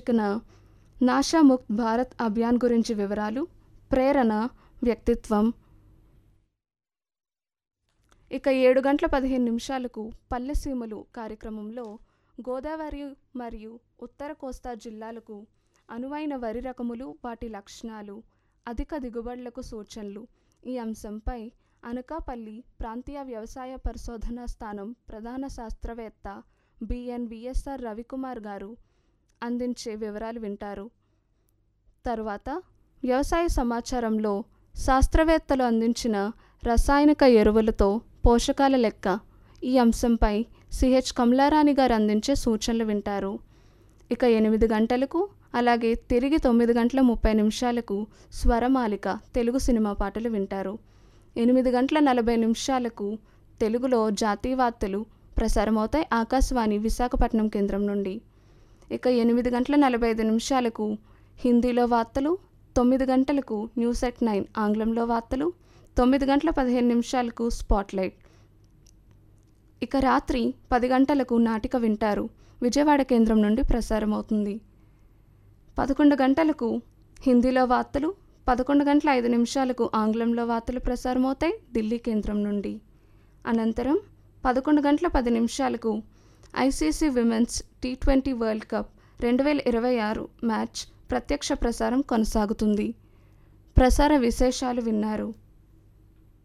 శీర్షికన నాషాముక్త్ భారత్ అభియాన్ గురించి వివరాలు ప్రేరణ వ్యక్తిత్వం ఇక ఏడు గంటల పదిహేను నిమిషాలకు పల్లెసీమలు కార్యక్రమంలో గోదావరి మరియు ఉత్తర కోస్తా జిల్లాలకు అనువైన వరి రకములు వాటి లక్షణాలు అధిక దిగుబడులకు సూచనలు ఈ అంశంపై అనకాపల్లి ప్రాంతీయ వ్యవసాయ పరిశోధనా స్థానం ప్రధాన శాస్త్రవేత్త బిఎన్ విఎస్ఆర్ రవికుమార్ గారు అందించే వివరాలు వింటారు తరువాత వ్యవసాయ సమాచారంలో శాస్త్రవేత్తలు అందించిన రసాయనిక ఎరువులతో పోషకాల లెక్క ఈ అంశంపై సిహెచ్ కమలారాణి గారు అందించే సూచనలు వింటారు ఇక ఎనిమిది గంటలకు అలాగే తిరిగి తొమ్మిది గంటల ముప్పై నిమిషాలకు స్వరమాలిక తెలుగు సినిమా పాటలు వింటారు ఎనిమిది గంటల నలభై నిమిషాలకు తెలుగులో జాతీయ వార్తలు ప్రసారమవుతాయి ఆకాశవాణి విశాఖపట్నం కేంద్రం నుండి ఇక ఎనిమిది గంటల నలభై ఐదు నిమిషాలకు హిందీలో వార్తలు తొమ్మిది గంటలకు న్యూస్ ఎట్ నైన్ ఆంగ్లంలో వార్తలు తొమ్మిది గంటల పదిహేను నిమిషాలకు స్పాట్లైట్ ఇక రాత్రి పది గంటలకు నాటిక వింటారు విజయవాడ కేంద్రం నుండి ప్రసారం అవుతుంది పదకొండు గంటలకు హిందీలో వార్తలు పదకొండు గంటల ఐదు నిమిషాలకు ఆంగ్లంలో వార్తలు ప్రసారమవుతాయి ఢిల్లీ కేంద్రం నుండి అనంతరం పదకొండు గంటల పది నిమిషాలకు ICC women's T twenty world cup రెండు వేల ఇరవై ఆరు మ్యాచ్ ప్రత్యక్ష ప్రసారం కొనసాగుతుంది ప్రసార విశేషాలు విన్నారు